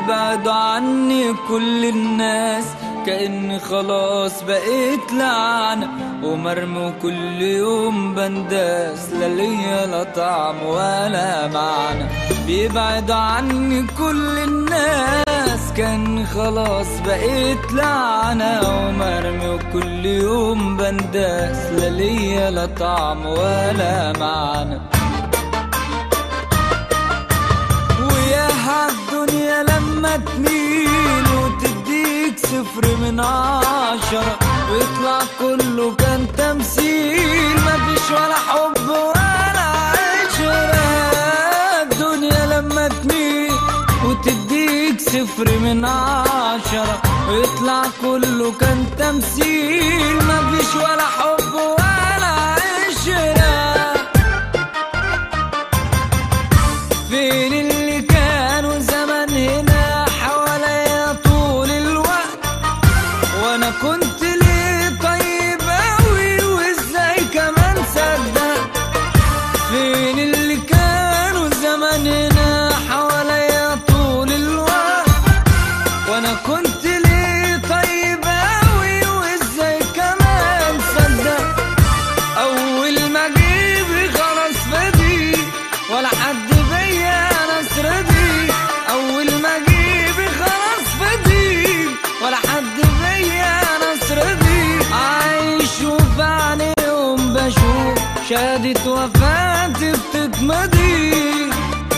بيبعدوا عني كل الناس كأني خلاص بقيت لعنة ومرمي كل يوم بنداس لا ليا لا طعم ولا معنى بيبعدوا عني كل الناس كأني خلاص بقيت لعنة ومرمي وكل يوم بنداس لا ليا لا طعم ولا معنى ويا الدنيا لما تميل وتديك صفر من عشرة ويطلع كله كان تمثيل مفيش ولا حب ولا عشرة الدنيا لما تميل وتديك صفر من عشرة ويطلع كله كان تمثيل مفيش ولا حب ولا عشرة فين اللي كانوا زمان هنا حواليا طول الوقت وانا كنت ليه طيب اوي وازاي كمان صدق فين اللي كانوا زمان هنا حواليا طول الوقت وانا كنت ليه طيب اوي وازاي كمان صدق اول ما اجيب خلاص فدي ولا حد بيا ناس ردي اول ما اجيب خلاص فدي ولا حد بيا ناس ردي عايش وفي عينيهم بشوف شهادة وفاتي بتتمضي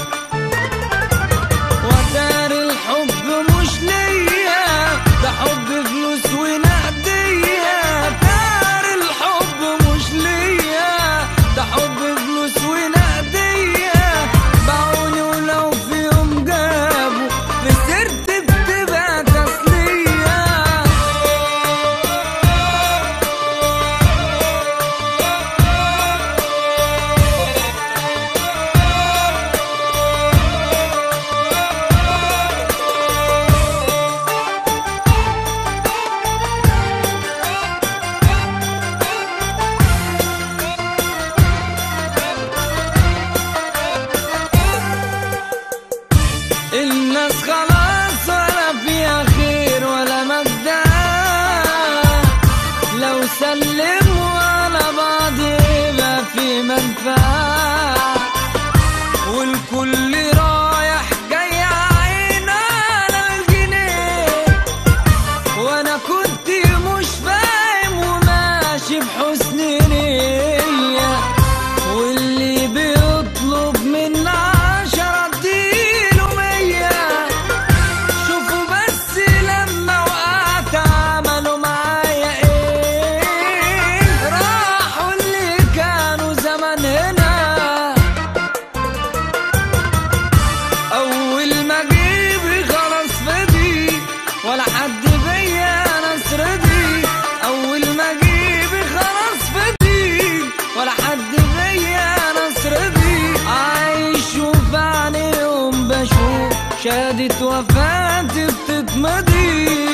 وتار الحب مش ليا ده حب فلوس ونقدية تار الحب مش ليا ده حب فلوس ونقدية باعوني ولو في يوم جابوا في سيرتي بتبقى تسلية الناس خلاص ولا فيها خير ولا مجد لو سلموا على بعض يبقى في منفعة والكل رايح جاي عين على الجنيه وانا كنت مش فاهم وماشي بحسن نية واللي بيطلب من عشرة اديله مية شوفوا بس لما وقعت عملوا معايا ايه راحوا اللي كانوا زمان هنا اول ما اجيب خلاص فدي ولا حد بيا ناس ردي اول ما اجيب خلاص فدي ولا حد بيا ناس ردي عايش وفي عينيهم بشوف شهادة وفاتي بتتمضي